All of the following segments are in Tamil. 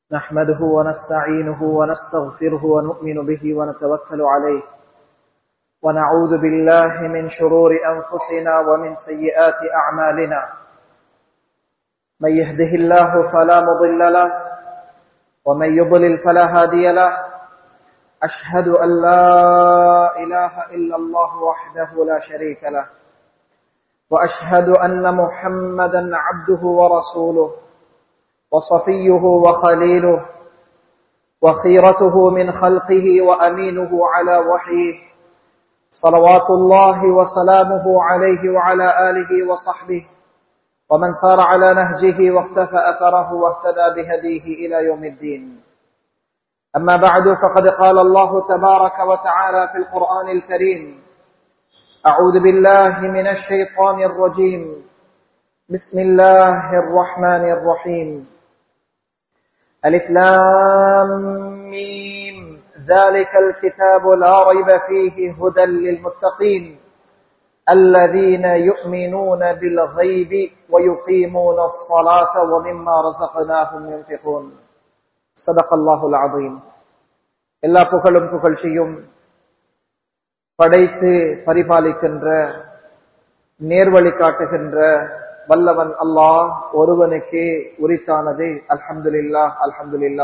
نحمده ونستعينه ونستغفره ونؤمن به ونتوكل عليه ونعوذ بالله من شرور أنفسنا ومن سيئات أعمالنا من يهده الله فلا مضل له ومن يضلل فلا هادي له أشهد أن لا إله إلا الله وحده لا شريك له وأشهد أن محمدا عبده ورسوله وصفيه وخليله وخيرته من خلقه وأمينه على وحيه صلوات الله وسلامه عليه وعلى آله وصحبه ومن سار على نهجه واقتفى أثره واهتدى بهديه إلى يوم الدين أما بعد فقد قال الله تبارك وتعالى في القرآن الكريم أعوذ بالله من الشيطان الرجيم بسم الله الرحمن الرحيم ألف لام ميم ذلك الكتاب لا ريب فيه هدى للمتقين الذين يؤمنون بالغيب ويقيمون الصلاة ومما رزقناهم ينفقون صدق الله العظيم எல்லா புகழும் புகழ்ச்சியும் படைத்து பரிபாலிக்கின்ற நேர்வழி காட்டுகின்ற வல்லவன் அல்லாஹ் ஒருவனுக்கே உரித்தானது அல்ஹம்துலில்லா அல்ஹம்துலில்லா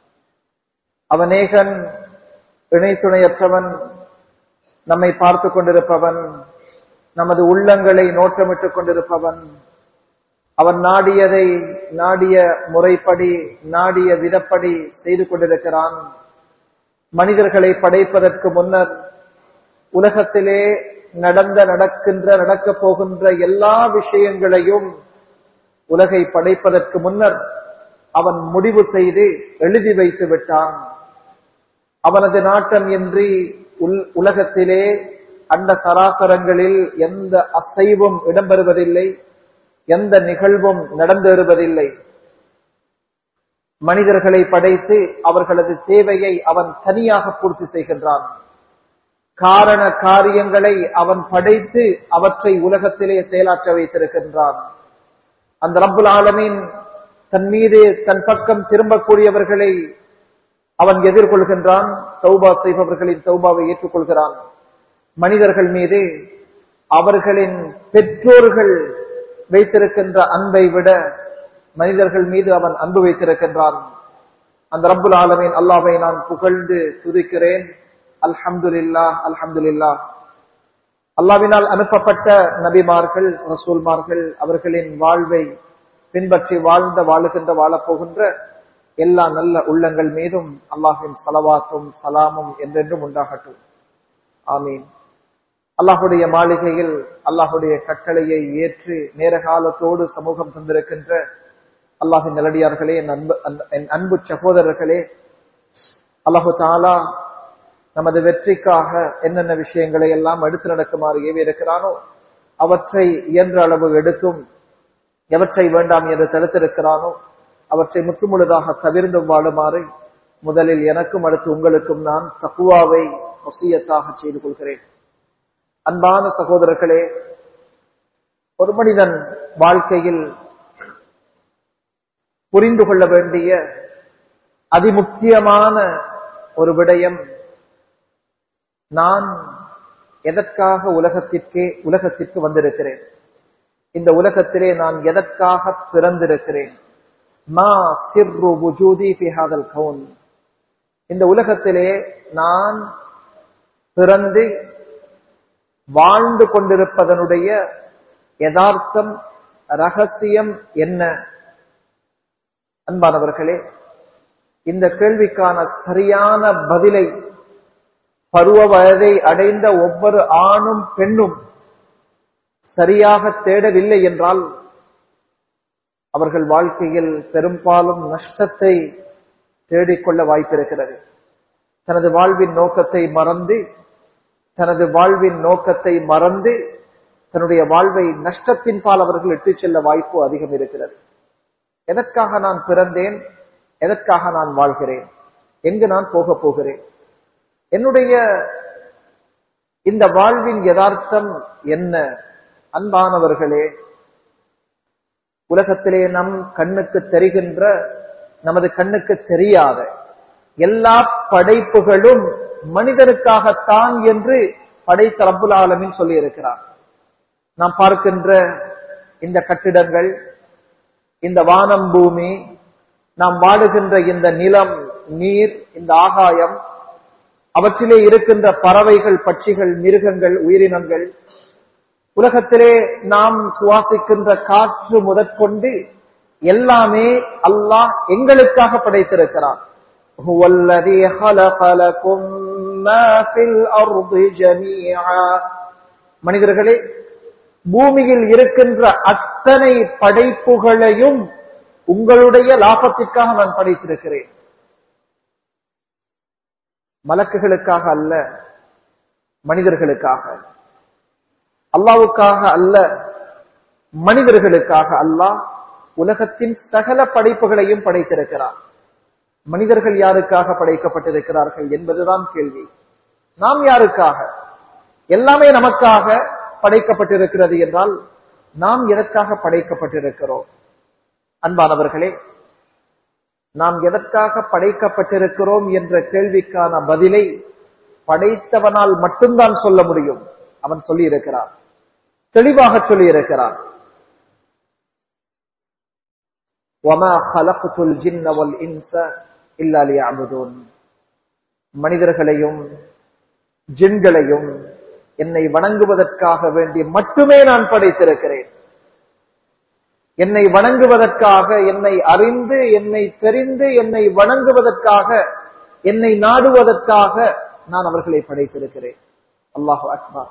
அவனேகன் இணை துணையற்றவன் நம்மை பார்த்து கொண்டிருப்பவன் நமது உள்ளங்களை நோட்டமிட்டுக் கொண்டிருப்பவன் அவன் நாடியதை நாடிய முறைப்படி நாடிய விதப்படி செய்து கொண்டிருக்கிறான் மனிதர்களை படைப்பதற்கு முன்னர் உலகத்திலே நடந்த நடக்கின்ற நடக்கப் போகின்ற எல்லா விஷயங்களையும் உலகை படைப்பதற்கு முன்னர் அவன் முடிவு செய்து எழுதி வைத்து விட்டான் அவனது நாட்டம் இன்றி உலகத்திலே அண்ட சராசரங்களில் எந்த அசைவும் இடம்பெறுவதில்லை எந்த நிகழ்வும் நடந்தேறுவதில்லை மனிதர்களை படைத்து அவர்களது தேவையை அவன் தனியாக பூர்த்தி செய்கின்றான் காரண காரியங்களை அவன் படைத்து அவற்றை உலகத்திலே செயலாற்ற வைத்திருக்கின்றான் அந்த ரப்புல் ஆலமீன் தன் மீது தன் பக்கம் திரும்பக்கூடியவர்களை அவன் எதிர்கொள்கின்றான் சௌபா செய்பவர்களின் சௌபாவை ஏற்றுக்கொள்கிறான் மனிதர்கள் மீது அவர்களின் பெற்றோர்கள் வைத்திருக்கின்ற அன்பை விட மனிதர்கள் மீது அவன் அன்பு வைத்திருக்கின்றான் அந்த ரப்புல் ஆலமீன் அல்லாவை நான் புகழ்ந்து துதிக்கிறேன் அல்ஹம்துலில்லா அல்ஹம்துலில்லா அல்லாவினால் அனுப்பப்பட்ட நபிமார்கள் ரசூல்மார்கள் அவர்களின் வாழ்வை பின்பற்றி வாழ்ந்த வாழுகின்ற வாழப்போகின்ற எல்லா நல்ல உள்ளங்கள் மீதும் அல்லாஹின் சலவாத்தும் சலாமும் என்றென்றும் உண்டாகட்டும் ஆமீன் அல்லாஹுடைய மாளிகையில் அல்லாஹுடைய கட்டளையை ஏற்று நேர காலத்தோடு சமூகம் தந்திருக்கின்ற அல்லாஹின் நிலடியார்களே என் அன்பு என் அன்பு சகோதரர்களே அல்லாஹு தாலா நமது வெற்றிக்காக என்னென்ன விஷயங்களை எல்லாம் எடுத்து நடக்குமாறு ஏவி இருக்கிறானோ அவற்றை இயன்ற அளவு எடுத்தும் எவற்றை வேண்டாம் என்று தடுத்திருக்கிறானோ அவற்றை முற்றுமுழுதாக தவிர்ந்து வாழுமாறு முதலில் எனக்கும் அடுத்து உங்களுக்கும் நான் தக்குவாவை வசியத்தாக செய்து கொள்கிறேன் அன்பான சகோதரர்களே ஒரு மனிதன் வாழ்க்கையில் புரிந்து கொள்ள வேண்டிய அதிமுக்கியமான ஒரு விடயம் நான் எதற்காக உலகத்திற்கே உலகத்திற்கு வந்திருக்கிறேன் இந்த உலகத்திலே நான் எதற்காக பிறந்திருக்கிறேன் மா சிர்ரு புஜூதி பிஹாதல் கவுன் இந்த உலகத்திலே நான் பிறந்து வாழ்ந்து கொண்டிருப்பதனுடைய யதார்த்தம் ரகசியம் என்ன அன்பானவர்களே இந்த கேள்விக்கான சரியான பதிலை பருவ வயதை அடைந்த ஒவ்வொரு ஆணும் பெண்ணும் சரியாக தேடவில்லை என்றால் அவர்கள் வாழ்க்கையில் பெரும்பாலும் நஷ்டத்தை தேடிக்கொள்ள வாய்ப்பிருக்கிறது தனது வாழ்வின் நோக்கத்தை மறந்து தனது வாழ்வின் நோக்கத்தை மறந்து தன்னுடைய வாழ்வை நஷ்டத்தின் பால் அவர்கள் இட்டுச் செல்ல வாய்ப்பு அதிகம் இருக்கிறது எதற்காக நான் பிறந்தேன் எதற்காக நான் வாழ்கிறேன் எங்கு நான் போக போகிறேன் என்னுடைய இந்த வாழ்வின் யதார்த்தம் என்ன அன்பானவர்களே உலகத்திலே நம் கண்ணுக்கு தெரிகின்ற நமது கண்ணுக்கு தெரியாத எல்லா படைப்புகளும் மனிதனுக்காகத்தான் என்று படைத்த ரப்புல் ஆலமின் சொல்லி இருக்கிறார் நாம் பார்க்கின்ற இந்த கட்டிடங்கள் இந்த வானம் பூமி நாம் வாடுகின்ற இந்த நிலம் நீர் இந்த ஆகாயம் அவற்றிலே இருக்கின்ற பறவைகள் பட்சிகள் மிருகங்கள் உயிரினங்கள் உலகத்திலே நாம் சுவாசிக்கின்ற காற்று முதற்கொண்டு எல்லாமே அல்லாஹ் எங்களுக்காக படைத்திருக்கிறான் هو الذي خلق لكم ما في الأرض جميعا மனிதர்களே பூமியில் இருக்கின்ற அத்தனை படைப்புகளையும் உங்களுடைய லாபத்திற்காக நான் படைத்திருக்கிறேன் மலக்குகளுக்காக அல்ல மனிதர்களுக்காக அல்லாவுக்காக அல்ல மனிதர்களுக்காக அல்லாஹ் உலகத்தின் சகல படைப்புகளையும் படைத்திருக்கிறார் மனிதர்கள் யாருக்காக படைக்கப்பட்டிருக்கிறார்கள் என்பதுதான் கேள்வி நாம் யாருக்காக எல்லாமே நமக்காக படைக்கப்பட்டிருக்கிறது என்றால் நாம் எதற்காக படைக்கப்பட்டிருக்கிறோம் அன்பானவர்களே நாம் எதற்காக படைக்கப்பட்டிருக்கிறோம் என்ற கேள்விக்கான பதிலை படைத்தவனால் மட்டும்தான் சொல்ல முடியும் அவன் சொல்லி இருக்கிறான் தெளிவாக சொல்லி இருக்கிறான் மனிதர்களையும் ஜின்களையும் என்னை வணங்குவதற்காக வேண்டி மட்டுமே நான் படைத்திருக்கிறேன் என்னை வணங்குவதற்காக என்னை அறிந்து என்னை தெரிந்து என்னை வணங்குவதற்காக என்னை நாடுவதற்காக நான் அவர்களை படைத்திருக்கிறேன் அல்லாஹு அக்பா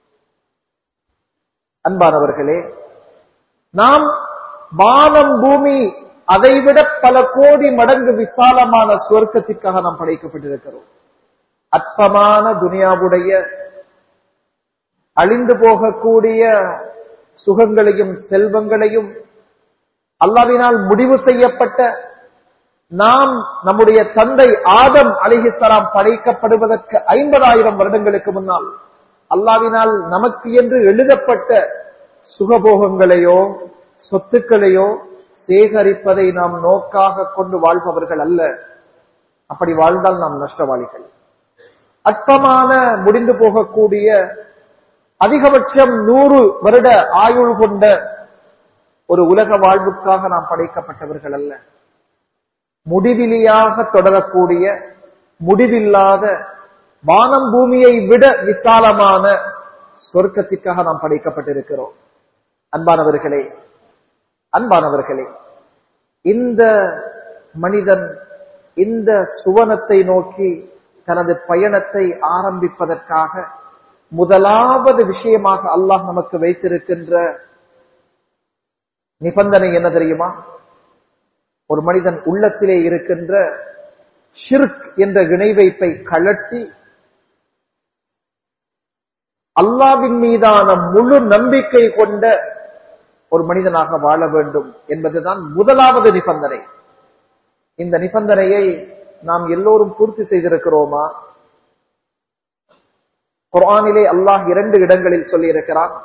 அன்பானவர்களே நாம் வானம் பூமி அதைவிட பல கோடி மடங்கு விசாலமான சுவர்க்கத்திற்காக நாம் படைக்கப்பட்டிருக்கிறோம் அற்பமான துனியாவுடைய அழிந்து போகக்கூடிய சுகங்களையும் செல்வங்களையும் அல்லாவினால் முடிவு செய்யப்பட்ட நாம் நம்முடைய தந்தை ஆதம் அலிஹிஸ்லாம் படைக்கப்படுவதற்கு ஐம்பதாயிரம் வருடங்களுக்கு முன்னால் அல்லாவினால் நமக்கு என்று எழுதப்பட்ட சுகபோகங்களையோ சொத்துக்களையோ சேகரிப்பதை நாம் நோக்காக கொண்டு வாழ்பவர்கள் அல்ல அப்படி வாழ்ந்தால் நாம் நஷ்டவாளிகள் அற்பமான முடிந்து போகக்கூடிய அதிகபட்சம் நூறு வருட ஆயுள் கொண்ட ஒரு உலக வாழ்வுக்காக நாம் படைக்கப்பட்டவர்கள் அல்ல முடிவிலியாக தொடரக்கூடிய முடிவில்லாத வானம் பூமியை விட விசாலமான சொர்க்கத்திற்காக நாம் படைக்கப்பட்டிருக்கிறோம் அன்பானவர்களே அன்பானவர்களே இந்த மனிதன் இந்த சுவனத்தை நோக்கி தனது பயணத்தை ஆரம்பிப்பதற்காக முதலாவது விஷயமாக அல்லாஹ் நமக்கு வைத்திருக்கின்ற நிபந்தனை என்ன தெரியுமா ஒரு மனிதன் உள்ளத்திலே இருக்கின்ற ஷிர்க் என்ற இணை வைப்பை கழட்டி அல்லாவின் மீதான முழு நம்பிக்கை கொண்ட ஒரு மனிதனாக வாழ வேண்டும் என்பதுதான் முதலாவது நிபந்தனை இந்த நிபந்தனையை நாம் எல்லோரும் பூர்த்தி செய்திருக்கிறோமா குர்ஆனிலே அல்லாஹ் இரண்டு இடங்களில் சொல்லி இருக்கிறான்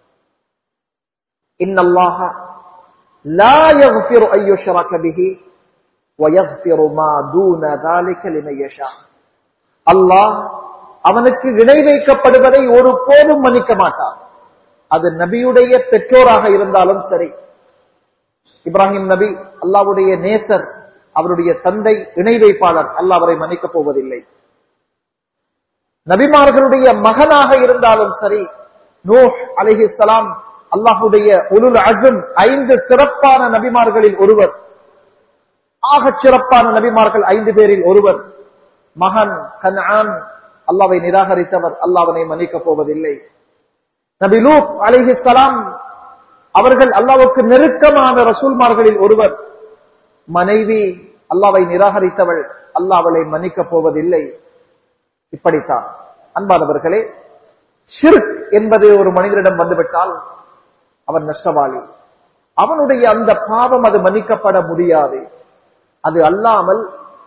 இன்னல்லாஹ لا يغفر أن يشرك به ويغفر ما دون ذلك لمن يشاء அல்லாஹ் அவனுக்கு இணை வைக்கப்படுவதை ஒரு போதும் மன்னிக்க மாட்டான் அது நபியுடைய பெற்றோராக இருந்தாலும் சரி இப்ராஹிம் நபி அல்லாவுடைய நேசர் அவருடைய தந்தை இணை வைப்பாளர் அல்லாஹ் அவரை மன்னிக்கப் போவதில்லை நபிமார்களுடைய மகனாக இருந்தாலும் சரி நூ அலிஹிஸ்லாம் அல்லாஹுடைய உலுல் அஜும் ஐந்து சிறப்பான நபிமார்களில் ஒருவர் ஆகச் சிறப்பான நபிமார்கள் ஐந்து பேரில் ஒருவர் மகன் கன்ஆன் அல்லாவை நிராகரித்தவர் அல்லாவனை மன்னிக்கப் போவதில்லை நபி லூப் அலிஹிஸ்லாம் அவர்கள் அல்லாவுக்கு நெருக்கமான ரசூல்மார்களில் ஒருவர் மனைவி அல்லாவை நிராகரித்தவள் அல்லாஹ் அவளை மன்னிக்கப் போவதில்லை இப்படித்தான் அன்பானவர்களே ஷிர்க் என்பது ஒரு மனிதனிடம் வந்துவிட்டால் அவன் நஷ்டவாளி அவனுடைய அந்த பாவம் அது மன்னிக்கப்பட முடியாது அது அல்லாமல்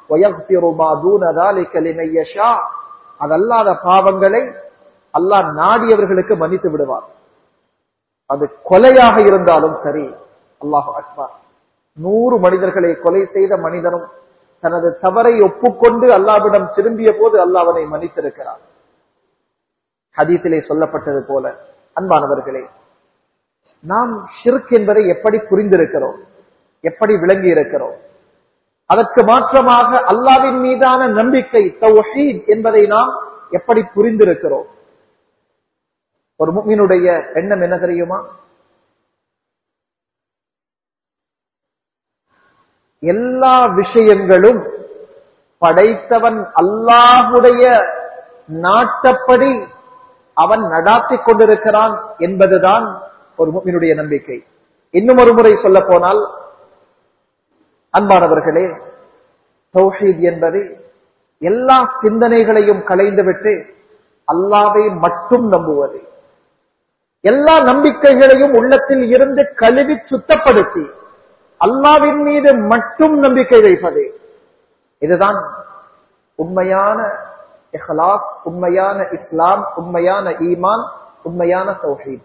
அதல்லாத பாவங்களை அல்லாஹ் நாடியவர்களுக்கு மன்னித்து விடுவார் அது கொலையாக இருந்தாலும் சரி அல்லாஹ் அக்பர் நூறு மனிதர்களை கொலை செய்த மனிதனும் தனது தவறை ஒப்புக்கொண்டு அல்லாவிடம் திரும்பிய போது அல்லாஹ் அவனை மன்னித்திருக்கிறான் ஹதீஸிலே சொல்லப்பட்டது போல அன்பானவர்களே நாம் ஷிர்க் என்பதை எப்படி புரிந்திருக்கிறோம் எப்படி விளங்கி இருக்கிறோம் அதற்கு மாற்றமாக அல்லாவின் மீதான நம்பிக்கை தௌஹீத் என்பதை நாம் எப்படி புரிந்திருக்கிறோம் ஒரு முக்மீனுடைய எண்ணம் என்ன தெரியுமா எல்லா விஷயங்களும் படைத்தவன் அல்லாஹுடைய நாட்டப்படி அவன் நடாத்தி கொண்டிருக்கிறான் என்பதுதான் ஒரு முக்மினுடைய நம்பிக்கை இன்னும் ஒரு முறை சொல்ல போனால் அன்பானவர்களே தௌஹீத் என்பது எல்லா சிந்தனைகளையும் களைந்துவிட்டு அல்லாவை மட்டும் நம்புவது எல்லா நம்பிக்கைகளையும் உள்ளத்தில் இருந்து கழுவி சுத்தப்படுத்தி அல்லாவின் மீது மட்டும் நம்பிக்கை வைப்பது இதுதான் உண்மையான இஹ்லாஸ் உண்மையான இஸ்லாம் உண்மையான ஈமான் உண்மையான தௌஹீத்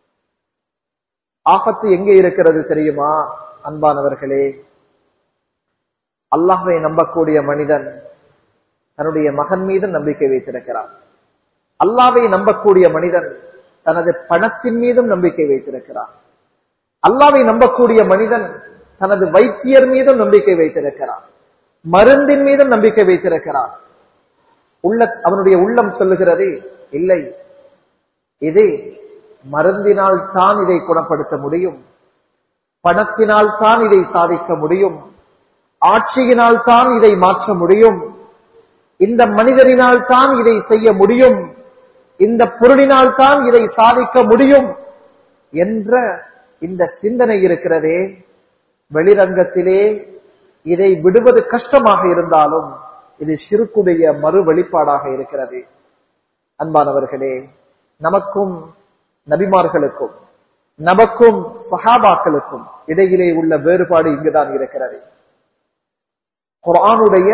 ஆபத்து எங்கே இருக்கிறது தெரியுமா அன்பானவர்களே அல்லாஹை நம்பக்கூடிய மனிதன் தன்னுடைய மகன் மீது நம்பிக்கை வைத்திருக்கிறான் அல்லாவை நம்பக்கூடிய மனிதன் தனது பணத்தின் மீதும் நம்பிக்கை வைத்திருக்கிறான் அல்லாவை நம்பக்கூடிய மனிதன் தனது வைத்தியர் மீதும் நம்பிக்கை வைத்திருக்கிறான் மருந்தின் மீதும் நம்பிக்கை வைத்திருக்கிறான் உள்ள அவனுடைய உள்ளம் சொல்லுகிறது இல்லை இது மருந்தினால் தான் இதை குணப்படுத்த முடியும் பணத்தினால் தான் இதை சாதிக்க முடியும் ஆட்சியினால் தான் இதை மாற்ற முடியும் இந்த மனிதரினால் தான் இதை செய்ய முடியும் இந்த பொருளினால் தான் இதை சாதிக்க முடியும் என்ற இந்த சிந்தனை இருக்கிறதே வெளிரங்கத்திலே இதை விடுவது கஷ்டமாக இருந்தாலும் இது சிறுக்குடைய மறு வெளிப்பாடாக இருக்கிறது அன்பானவர்களே நமக்கும் நபிமார்களுக்கும் நமக்கும் சஹாபாக்களுக்கும் இடையிலே உள்ள வேறுபாடு இங்குதான் இருக்கிறது குரானுடைய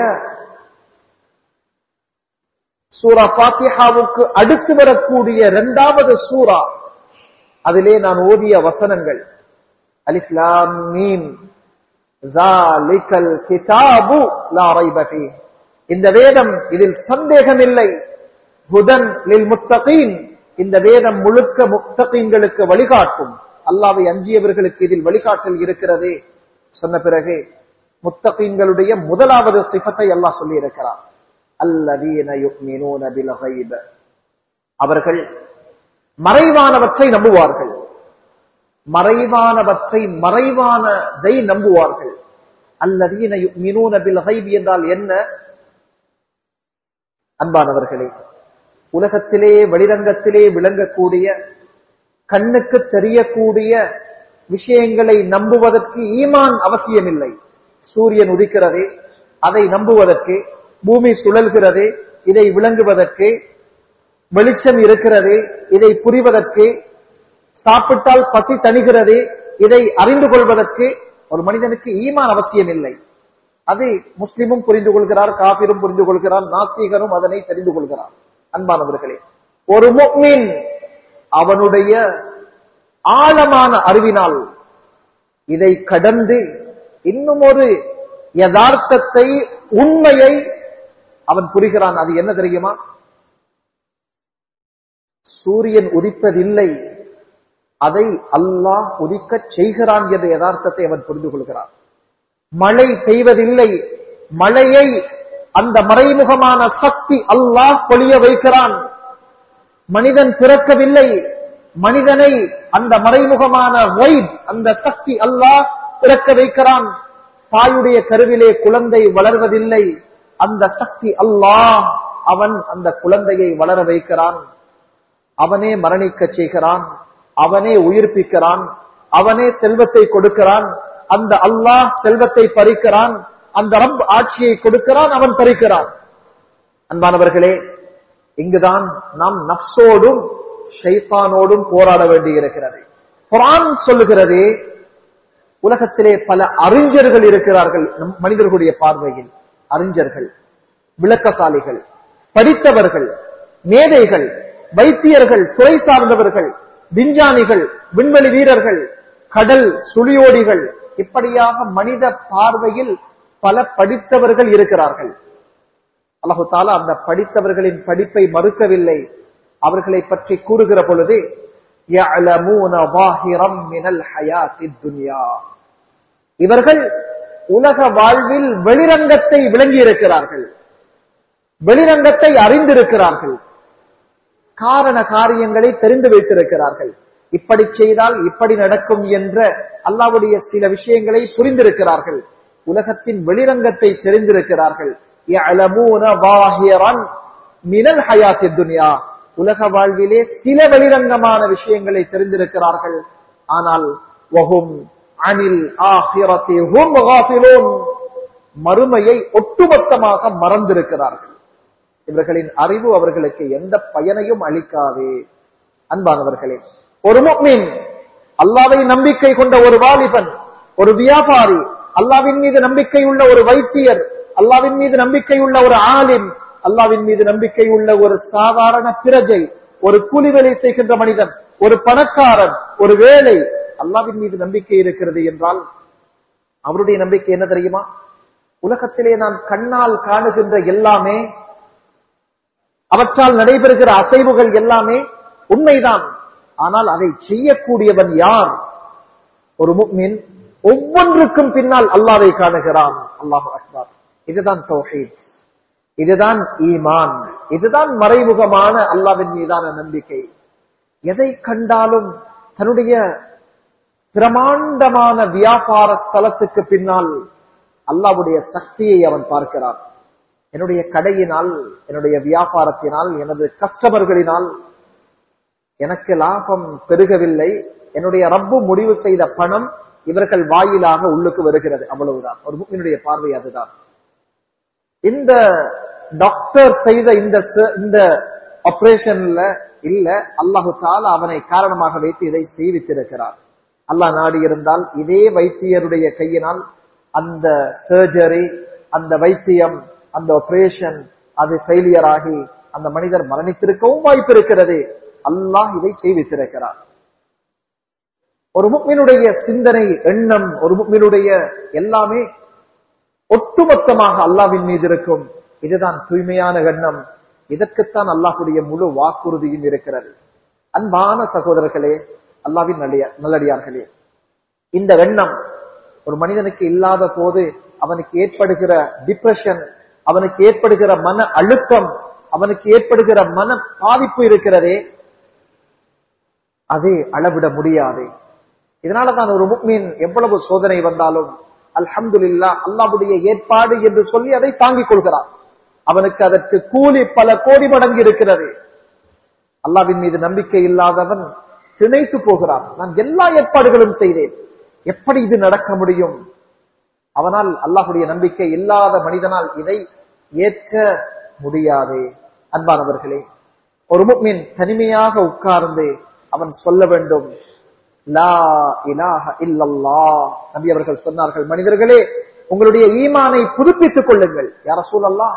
சூரா பாத்திஹாவுக்கு அடுத்து வரக்கூடிய இரண்டாவது சூரா அதிலே நான் ஓதிய வசனங்கள் அலிஸ்லாம் மீன் கிதாபு லா ரைப ஃபீஹ். இந்த வேதம் இதில் சந்தேகம் இல்லை ஹுதன் லில் முத்தகீன் இந்த வேதம் முழுக்க முத்தகீன்களுக்கு வழிகாட்டும் அல்லாவை அஞ்சியவர்களுக்கு இதில் வழிகாட்டல் இருக்கிறது சொன்ன பிறகு முத்தகீன்களுடைய முதலாவது சிஃபத்தை அல்லாஹ் சொல்லி இருக்கிறார் அல்லதீன யுக்மினூன பில் கைப அவர்கள் மறைவானவற்றை நம்புவார்கள் மறைவானவற்றை மறைவானதை நம்புவார்கள் அல்லதீன யுக்மினூன பில் கைப் என்றால் என்ன அன்பானவர்களே உலகத்திலே வெளிரங்கத்திலே விளங்கக்கூடிய கண்ணுக்கு தெரியக்கூடிய விஷயங்களை நம்புவதற்கு ஈமான் அவசியமில்லை சூரியன் உதிக்கிறது அதை நம்புவதற்கு பூமி சுழல்கிறது இதை விளங்குவதற்கு வெளிச்சம் இருக்கிறது இதை புரிவதற்கு சாப்பிட்டால் பசி தணிகிறது இதை அறிந்து கொள்வதற்கு ஒரு மனிதனுக்கு ஈமான் அவசியம் இல்லை அது முஸ்லிமும் புரிந்து கொள்கிறார் காபிரும் புரிந்து கொள்கிறார் நாஸ்திகரும் அதனை தெரிந்து கொள்கிறார் அன்பானவர்களே ஒரு முக்மின் அவனுடைய ஆழமான அறிவினால் இதை கடந்து இன்னும் ஒரு யதார்த்தத்தை உண்மையை அவன் புரிகிறான் அது என்ன தெரியுமா சூரியன் உதிப்பதில்லை அதை அல்லாஹ் உதிக்கச் செய்கிறான் என்ற யதார்த்தத்தை அவன் புரிந்து கொள்கிறான் மழை பெய்வதில்லை மழையை அந்த மறைமுகமான சக்தி அல்லாஹ் பொழிய வைக்கிறான் மனிதன் பிறக்கவில்லை மனிதனை அந்த மறைமுகமான வைட் அந்த சக்தி அல்லாஹ் பிறக்க வைக்கிறான் தாயுடைய கருவிலே குழந்தை வளர்வதில்லை அந்த சக்தி அல்லாஹ் அவன் அந்த குழந்தையை வளர வைக்கிறான் அவனே மரணிக்க செய்கிறான் அவனே உயிர்ப்பிக்கிறான் அவனே செல்வத்தை கொடுக்கிறான் அந்த அல்லாஹ் செல்வத்தை பறிக்கிறான் அந்த ரப் ஆட்சியை கொடுக்கிறான் அவன் பறிக்கிறான் அன்பானவர்களே இங்குதான் நாம் நப்சோடும் ஷைத்தானோடும் போராட வேண்டியிருக்கிறது குரான் சொல்லுகிறது உலகத்திலே பல அறிஞர்கள் இருக்கிறார்கள் நம் மனிதர்களுடைய பார்வையில் அறிஞர்கள் விளக்கசாலிகள் படித்தவர்கள் மேதைகள் வைத்தியர்கள் துறை சார்ந்தவர்கள் விஞ்ஞானிகள் விண்வெளி வீரர்கள் கடல் சுழியோடிகள் இப்படியாக மனித பார்வையில் பல படித்தவர்கள் இருக்கிறார்கள் அல்லாஹு தாலா அந்த படித்தவர்களின் படிப்பை மறுக்கவில்லை அவர்களை பற்றி கூறுகிற பொழுது يَعْلَمُونَ ظَاهِرًا مِنَ الْحَيَاةِ الدُّنْيَا இவர்கள் உலக வாழ்வில் வெளிரங்கத்தை விளங்கி இருக்கிறார்கள் வெளிரங்கத்தை அறிந்திருக்கிறார்கள் காரண காரியங்களை தெரிந்து வைத்திருக்கிறார்கள் இப்படி செய்தால் இப்படி நடக்கும் என்ற அல்லாவுடைய சில விஷயங்களை புரிந்திருக்கிறார்கள் உலகத்தின் வெளிரங்கத்தை தெரிந்திருக்கிறார்கள் يَعْلَمُونَ ظَاهِرًا مِنَ الْحَيَاةِ الدُّنْيَا உலக வாழ்விலே சில வெளிரங்கமான விஷயங்களை தெரிந்திருக்கிறார்கள் ஆனால் வஹும் அனில் ஆஹிரத்தி ஹும் காஃபிலூன் மறுமையை ஒட்டுமொத்தமாக மறந்திருக்கிறார்கள் இவர்களின் அறிவு அவர்களுக்கு எந்த பயனையும் அளிக்காது அன்பானவர்களே ஒரு முக்மின் அல்லாவை நம்பிக்கை கொண்ட ஒரு வாலிபன் ஒரு வியாபாரி அல்லாவின் மீது நம்பிக்கை உள்ள ஒரு வைத்தியர் அல்லாவின் மீது நம்பிக்கை உள்ள ஒரு ஆலிம் அல்லாவின் மீது நம்பிக்கை உள்ள ஒரு சாதாரண பிரஜை ஒரு கூலி வேலை செய்கின்ற மனிதன் ஒரு பணக்காரன் ஒரு வேலை அல்லாவின் மீது நம்பிக்கை இருக்கிறது என்றால் அவருடைய நம்பிக்கை என்ன தெரியுமா உலகத்திலே நான் கண்ணால் காணுகின்ற எல்லாமே அவற்றால் நடைபெறுகிற அசைவுகள் எல்லாமே உண்மைதான் ஆனால் அதை செய்யக்கூடியவன் யார் ஒரு முக்மின் ஒவ்வொன்றுக்கும் பின்னால் அல்லாவை காணுகிறான் அல்லாஹு அக்பார் இதுதான் தௌஹீத் இதுதான் ஈமான் இதுதான் மறைமுகமான அல்லாவின் மீதான நம்பிக்கை எதை கண்டாலும் தன்னுடைய பிரமாண்டமான வியாபார ஸ்தலத்துக்கு பின்னால் அல்லாவுடைய சக்தியை அவன் பார்க்கிறான் என்னுடைய கடையினால் என்னுடைய வியாபாரத்தினால் எனது கஸ்டமர்களினால் எனக்கு லாபம் பெருகவில்லை என்னுடைய ரப்பு முடிவு செய்த பணம் இவர்கள் வாயிலாக உள்ளுக்கு வருகிறது அவ்வளவுதான் ஒரு முக்கினுடைய பார்வை அதுதான் இந்த டாக்டர் செய்த இந்த இந்த ஆபரேஷன்ல இல்ல அல்லாஹு தாலா அவனை காரணமாக வைத்து இதை செய்வித்திருக்கிறார் அல்லாஹ் நாடி இருந்தால் இதே வைத்தியருடைய கையினால் அந்த சர்ஜரி அந்த வைத்தியம் அந்த ஆபரேஷன் அது ஃபெயிலியர் ஆகி அந்த மனிதர் மரணித்திருக்கவும் வாய்ப்பு இருக்கிறது அல்லாஹ் இதை செய்வித்திருக்கிறார் ஒரு முக்மினுடைய சிந்தனை எண்ணம் ஒரு முக்மினுடைய எல்லாமே ஒட்டுமொத்தமாக அல்லாவின் மீது இருக்கும் இதுதான் தூய்மையான எண்ணம் இதற்குத்தான் அல்லாஹுடைய முழு வாக்குறுதியும் இருக்கிறது அன்பான சகோதரர்களே அல்லாவின் நல்லடியார்களே இந்த எண்ணம் ஒரு மனிதனுக்கு இல்லாத போது அவனுக்கு ஏற்படுகிற டிப்ரெஷன் அவனுக்கு ஏற்படுகிற மன அழுத்தம் அவனுக்கு ஏற்படுகிற மன பாதிப்பு இருக்கிறதே அதை அளவிட முடியாது இதனாலதான் ஒரு முக்மீன் எவ்வளவு சோதனை வந்தாலும் அல்ஹம்துல்லா அல்லாவுடைய ஏற்பாடு என்று சொல்லி அதை தாங்கிக் கொள்கிறான் அவனுக்கு அதற்கு கூலி பல கோடி மடங்கு இருக்கிறது அல்லாவின் மீது நம்பிக்கை இல்லாதவன் திணைத்து போகிறான் நான் எல்லா ஏற்பாடுகளும் செய்தேன் எப்படி இது நடக்க முடியும் அவனால் அல்லாஹுடைய நம்பிக்கை இல்லாத மனிதனால் இதை ஏற்க முடியாது அன்பானவர்களே ஒரு முக்மின் தனிமையாக உட்கார்ந்து அவன் சொல்ல வேண்டும் லா இலாஹ இல்லல்லா நபி அவர்கள் சொன்னார்கள் மனிதர்களே உங்களுடைய ஈமானை புதுப்பித்துக் கொள்ளுங்கள் யார சூழல்லா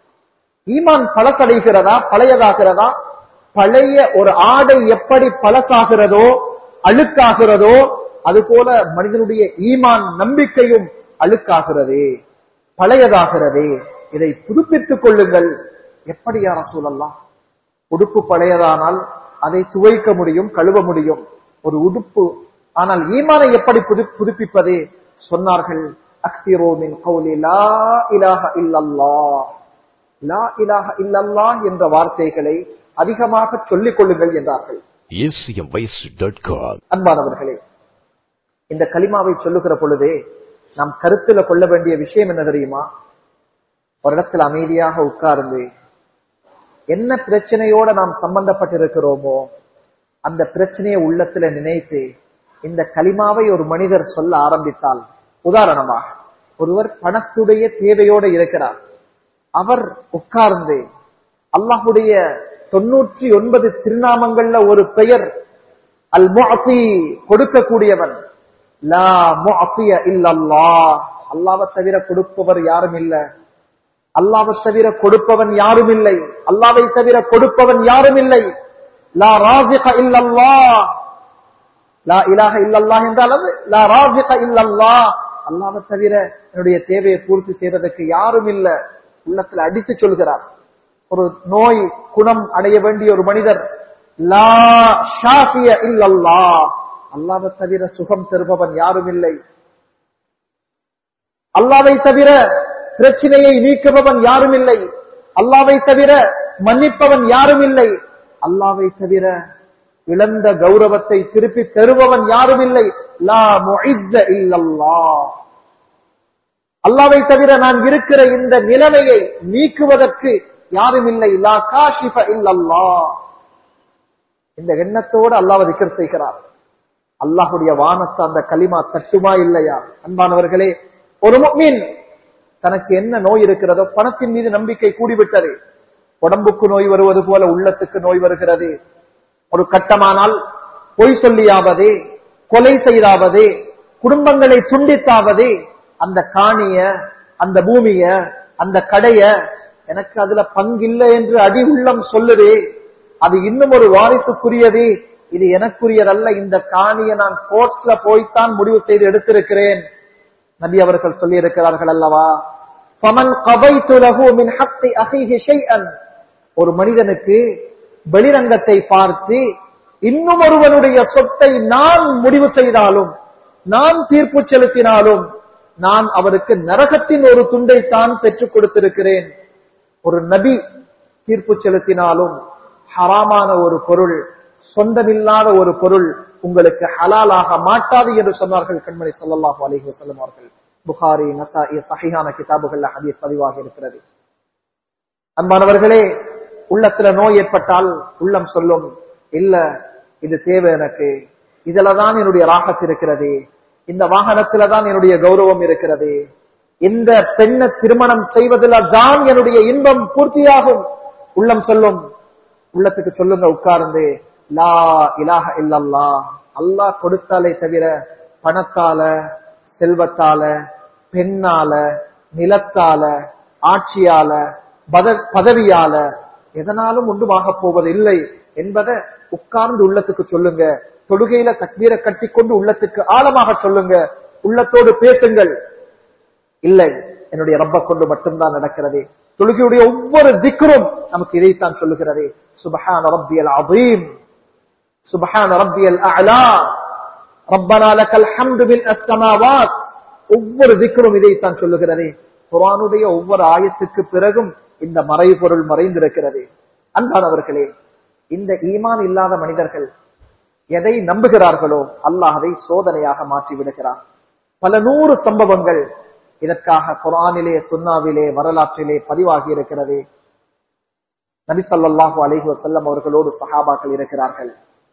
ஈமான் பழசடைகிறதா பழையதாகிறதா பழைய ஒரு ஆடை எப்படி பழசாகிறதோ அழுக்காகிறதோ அதுபோல மனிதனுடைய ஈமான் நம்பிக்கையும் அழுக்காகிறதே பழையதாகிறதே இதை புதுப்பித்துக் கொள்ளுங்கள் எப்படி யார சூழல்லாம் உடுப்பு பழையதானால் அதை துவைக்க முடியும் கழுவ முடியும் ஒரு உடுப்பு ஆனால் ஈமானை எப்படி புது புதுப்பிப்பது சொன்னார்கள் அக்திரோமின் கௌலி லா இலாஹ இல்லல்லா லா இலாஹ இல்லல்லா என்ற வார்த்தைகளை அதிகமாக சொல்லிக் கொள்ளுங்கள் என்றார்கள் acmvoice.com அன்பானவர்களே இந்த கலிமாவை சொல்லுகிற பொழுதே நாம் கருத்துல கொள்ள வேண்டிய விஷயம் என்ன தெரியுமா ஒரு இடத்துல அமைதியாக உட்கார்ந்து என்ன பிரச்சனையோட நாம் சம்பந்தப்பட்டிருக்கிறோமோ அந்த பிரச்சனையை உள்ளத்துல நினைத்து இந்த கலிமாவை ஒரு மனிதர் சொல்ல ஆரம்பித்தால் உதாரணமாக ஒருவர் பணத்துடைய தேவையோடு இருக்கிறார் அவர் உட்கார்ந்து அல்லாஹுடைய தொன்னூற்றி ஒன்பது திருநாமங்கள்ல ஒரு பெயர் அல் முஅத்தி கொடுக்கக்கூடியவன் லா முஅத்திய இல்லல்லா அல்லாவை தவிர கொடுப்பவர் யாரும் இல்ல அல்லாவை தவிர கொடுப்பவன் யாரும் இல்லை அல்லாவை தவிர கொடுப்பவன் யாரும் இல்லை லா ராசிக இல்லல்லா லா இலாஹ இல்லல்லாஹ் என்றால் அது லா ராஜிக இல்லல்லாஹ் அல்லாஹ்வை தவிர என்னுடைய தேவையை பூர்த்தி செய்வதற்கு யாரும் இல்ல உள்ளத்துல அடித்து சொல்கிறார் ஒரு நோய் குணம் அடைய வேண்டிய ஒரு மனிதர் லா ஷாஃபிய இல்லல்லாஹ் அல்லாஹ்வை தவிர சுகம் தருபவன் யாரும் இல்லை அல்லாவை தவிர பிரச்சனையை நீக்குபவன் யாரும் இல்லை அல்லாவை தவிர மன்னிப்பவன் யாரும் இல்லை அல்லாவை தவிர இழந்த கௌரவத்தை திருப்பி தருபவன் யாரும் இல்லை லா முஇஸ்ஸ இல்லல்லாஹ் அல்லாவை தவிர நான் இருக்கிற இந்த நிலைமையை நீக்குவதற்கு யாரும் இல்லை லா காஷிஃப இல்லல்லாஹ் இந்த எண்ணத்தோடு அல்லாஹ் திக்கர் செய்கிறார் அல்லாஹுடைய வானத்தை அந்த களிமா தட்டுமா இல்லையா அன்பானவர்களே ஒரு முக்மீன் தனக்கு என்ன நோய் இருக்கிறதோ பணத்தின் மீது நம்பிக்கை கூடிவிட்டது உடம்புக்கு நோய் வருவது போல உள்ளத்துக்கு நோய் வருகிறது ஒரு கட்டமானால் பொய் சொல்லியாவது கொலை செய்தாவது குடும்பங்களை துண்டித்தாவது அந்த காணிய அந்த பூமிய அந்த கடைய எனக்கு அதுல பங்கில்லை என்று அடி உள்ளம் சொல்லுதே அது இன்னும் ஒரு வாரிசுக்குரியது இது எனக்குரியதல்ல இந்த காணியை நான் கோர்ட்ஸ்ல போய்த்தான் முடிவு செய்து எடுத்திருக்கிறேன் நபி அவர்கள் சொல்லி இருக்கிறார்கள் அல்லவா ஃபமன் கபைத்து லஹு மின் ஹக்கி அஹீஹி ஷைஅன் ஒரு மனிதனுக்கு வெளிரங்கத்தை பார்த்து இன்னும் ஒருவனுடைய சொத்தை நான் முடிவு செய்தாலும் நான் தீர்ப்பு செலுத்தினாலும் நான் அவருக்கு நரகத்தின் ஒரு துண்டை தான் பெற்றுக் கொடுத்திருக்கிறேன் ஒரு நபி தீர்ப்பு செலுத்தினாலும் ஹராமான ஒரு பொருள் சொந்தமில்லாத ஒரு பொருள் உங்களுக்கு ஹலாலாக மாட்டாது என்று சொன்னார்கள் கண்மணி ஸல்லல்லாஹு அலைஹி வஸல்லம் அவர்கள் புகாரி நசாஇ சஹீஹான கிதாபுகள்ல ஹதீஸ் பதிவாக இருக்கிறது அன்பானவர்களே உள்ளத்துல நோய் ஏற்பட்டால் உள்ளம் சொல்லும் இல்ல இது தேவை எனக்கு இதுலதான் என்னுடைய ராகத் இருக்கிறது இந்த வாகனத்துல தான் என்னுடைய கௌரவம் இருக்கிறது இந்த பெண்ணை திருமணம் செய்வதில் தான் என்னுடைய இன்பம் பூர்த்தியாகும் உள்ளம் சொல்லும் உள்ளத்துக்கு சொல்லுங்க உட்கார்ந்து லா இலாஹ இல்லல்லா அல்லாஹ் கொடுத்தாலே தவிர பணத்தால செல்வத்தால பெண்ணால நிலத்தால ஆட்சியால பத- பதவியால எதனாலும் ஒன்றுமாக போவது இல்லை என்பதை உட்கார்ந்து உள்ளத்துக்கு சொல்லுங்க தொழுகையில தக்பீரை கட்டிக்கொண்டு உள்ளத்துக்கு ஆழமாக சொல்லுங்க உள்ளத்தோடு பேசுங்கள் இல்லை என்னுடைய ரப்ப கொண்டு மட்டும்தான் நடக்கிறது தொழுகையுடைய ஒவ்வொரு திக்ரும் நமக்கு இதைத்தான் சொல்லுகிறது சுபஹான ரப்பியல் அதீம் சுபஹான ரப்பியல் அலா ரப்பனா லக்கல் ஹம்து பில் அஸ்ஸமாவாத் ஒவ்வொரு திக்ரும் இதைத்தான் சொல்லுகிறது குர்ஆனுடைய ஒவ்வொரு ஆயத்துக்கு பிறகும் இந்த மறைபொருள் மறைந்திருக்கிறது அன்பானவர்களே இந்த ஈமான் இல்லாத மனிதர்கள் எதை நம்புகிறார்களோ அல்லாஹ் அதை சோதனையாக மாற்றி விடுகிறார் பல நூறு சம்பவங்கள் இதற்காக குரானிலே சுன்னாவிலே வரலாற்றிலே பதிவாகி இருக்கிறது நபி ஸல்லல்லாஹு அலைஹி வஸல்லம் அவர்களோடு சஹாபாக்கள் இருக்கிறார்கள்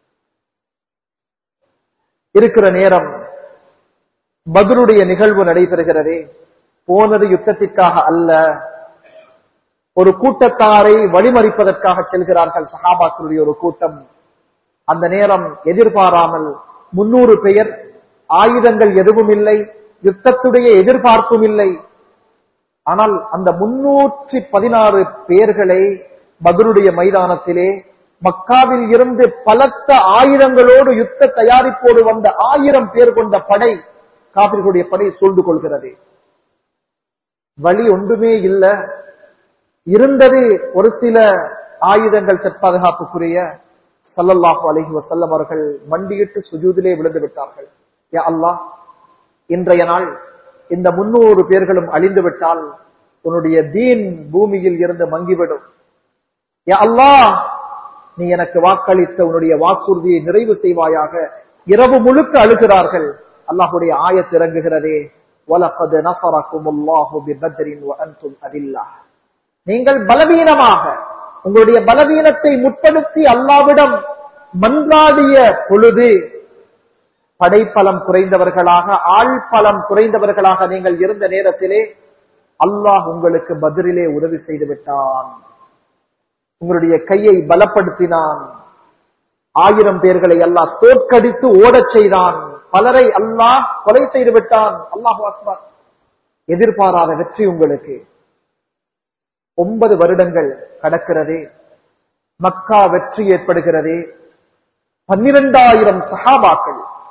இருக்கிற நேரம் பத்ருடைய நிகழ்வு நடைபெறுகிறது போனது யுத்தத்திற்காக அல்ல ஒரு கூட்டத்தாரை வழிமறிப்பதற்காக செல்கிறார்கள் சஹாபாக்களுடைய ஒரு கூட்டம் அந்த நேரம் எதிர்பாராமல் முன்னூறு பெயர் ஆயுதங்கள் எதுவும் இல்லை யுத்தத்துடைய எதிர்பார்ப்பும் இல்லை ஆனால் அந்த முன்னூற்றி பதினாறு பேர்களை பத்ருடைய மைதானத்திலே மக்காவில் இருந்து பலத்த ஆயுதங்களோடு யுத்த தயாரிப்போடு வந்த ஆயிரம் பேர் கொண்ட படை காபிர்களுடைய படை சூழ்ந்து கொள்கிறது வழி ஒன்றுமே இல்ல இருந்தது ஒரு சில ஆயுதங்கள் பாதுகாப்புக்குரிய சல்லல்லாஹு அலைஹி வஸல்லம் அவர்கள் மண்டியிட்டு சுஜூதிலே விழுந்து விட்டார்கள் யா அல்லாஹ் இன்றைய நாள் இந்த முன்னூறு பேர்களும் அழிந்து விட்டால் உன்னுடைய தீன் பூமியில் இருந்து மங்கிவிடும் யா அல்லாஹ் நீ எனக்கு வாக்களித்த உன்னுடைய வாக்குறுதியை நிறைவு செய்வாயாக இரவு முழுக்க அழுகிறார்கள் அல்லாஹுடைய ஆயத் இறங்குகிறதே وَلَقَدْ نَصَرَكُمُ اللَّهُ بِبَدْرٍ وَأَنْتُمْ أَذِلَّةٌ நீங்கள் பலவீனமாக உங்களுடைய பலவீனத்தை முற்படுத்தி அல்லாவிடம் மன்றாடிய பொழுது படைப்பலம் குறைந்தவர்களாக ஆள் பலம் குறைந்தவர்களாக நீங்கள் இருந்த நேரத்திலே அல்லாஹ் உங்களுக்கு பதிரிலே உதவி செய்து விட்டான் உங்களுடைய கையை பலப்படுத்தினான் ஆயிரம் பேர்களை அல்லாஹ் தோற்கடித்து ஓடச் செய்தான் பலரை அல்லாஹ் கொலை செய்து விட்டான் அல்லாஹ் அக்பர் எதிர்பாராத வெற்றி உங்களுக்கு ஒன்பது வருடங்கள் கடக்கிறது மக்கா வெற்றி ஏற்படுகிறது பன்னிரண்டாயிரம் சஹாபாக்கள்